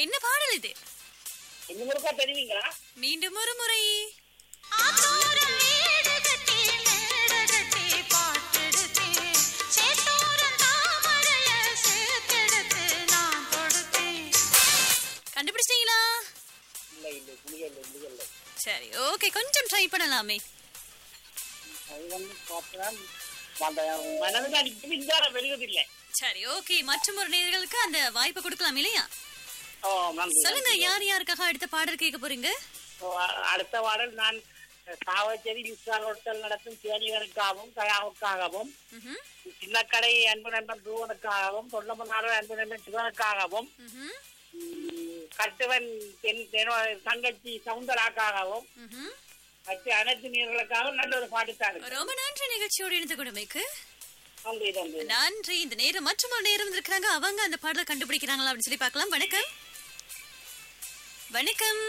என்ன பாடல் இது இன்னும் ஒருக்கா தெரியுங்களா மீண்டும் ஒரு முறை ஆத்தோரம் வீடு கட்டி மேடை கட்டி பாட்டெடுத்தே சேத்தோரம் தாமரைய சேர்த்தெடுத்து நான் கொடுத்தேன் கண்டுபிடிச்சிட்டீங்களா இல்ல இல்ல முடியல முடியல சரி ஓகே கொஞ்சம் ட்ரை பண்ணலாமே அது வந்து பார்த்தா அந்த மனதில் அடிக்கும் மின்சாரம் வெளியதில்லை சரி ஓகே மற்றும் ஒரு நேர்களுக்கு அந்த வாய்ப்பு கொடுக்கலாம் இல்லையா ஓ நன்றி சொல்லுங்க நன்றி. யார் யாருக்காக அடுத்த பாடல் கேட்க போறீங்க ஓ, அ- அடுத்த வாரம் நான் சாவச்சேரி மின்சார ஹோட்டல் நடத்தும் சேனிகளுக்காகவும் கயாவுக்காகவும் ம்ஹும், சின்னக்கடை அன்பு நண்பன் துருவனுக்காகவும் தொண்டமன்னார் அன்பு நண்பன் சிவனுக்காகவும் ம்ஹும், ம், கட்டுவன் தென் தெனோ தங்கச்சி சவுந்தராக்காகவும் ம்ஹும். மற்ற அனைத்து நீர்களுக்காகவும் நல்ல ஒரு பாட்டுத்தான் ரொம்ப நன்றி நிகழ்ச்சியோடு இணைந்து கொடுமைக்கு நன்றி நன்றி நன்றி இந்த நேரம் மற்றும் ஒரு நேரம் இருக்கிறாங்க அவங்க அந்த பாடலை கண்டுபிடிக்கிறாங்களா அப்படின்னு சொல்லி பார்க்கலாம் வணக்கம் வணக்கம்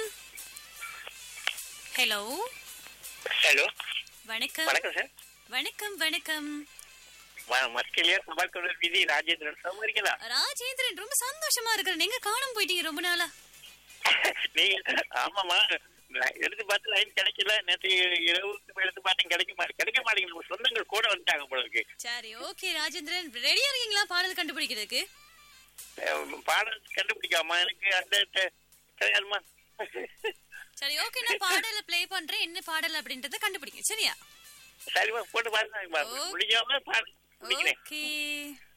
ஹலோ ஹலோ வணக்கம் வணக்கம் சார் வணக்கம் வணக்கம் மஸ்கலியா சபால்கோடர் விதி ராஜேந்திரன் சௌகரியமா இருக்கீங்களா ராஜேந்திரன் ரொம்ப சந்தோஷமா இருக்கிறேன் நீங்க காணாம போயிட்டீங்க ரொம்ப நாளா நீங்க ஆமாமா நான் எடுத்து பார்த்து லைன் கிடைக்கல நேற்று இரவு எடுத்து பார்த்தேன் கிடைக்க மாட்டேன் கிடைக்க மாட்டேங்குது உங்க சொந்தங்கள் கூட வந்துட்டாங்க போல இருக்கு சரி ஓகே ராஜேந்திரன் ரெடியா இருக்கீங்களா பாடல் கண்டுபிடிக்கிறதுக்கு அஹ் பாடல் கண்டுபிடிக்காமா எனக்கு அந்த ட- தெரியாதுமா சரி ஓகே நான் பாடலை ப்ளே பண்றேன் என்ன பாடல் அப்படின்றத கண்டுபிடிங்க சரியா சரிமா போட்டு பாருங்க ஓ. முடியாம பாடல் முடிக்கிறேன் ஓகே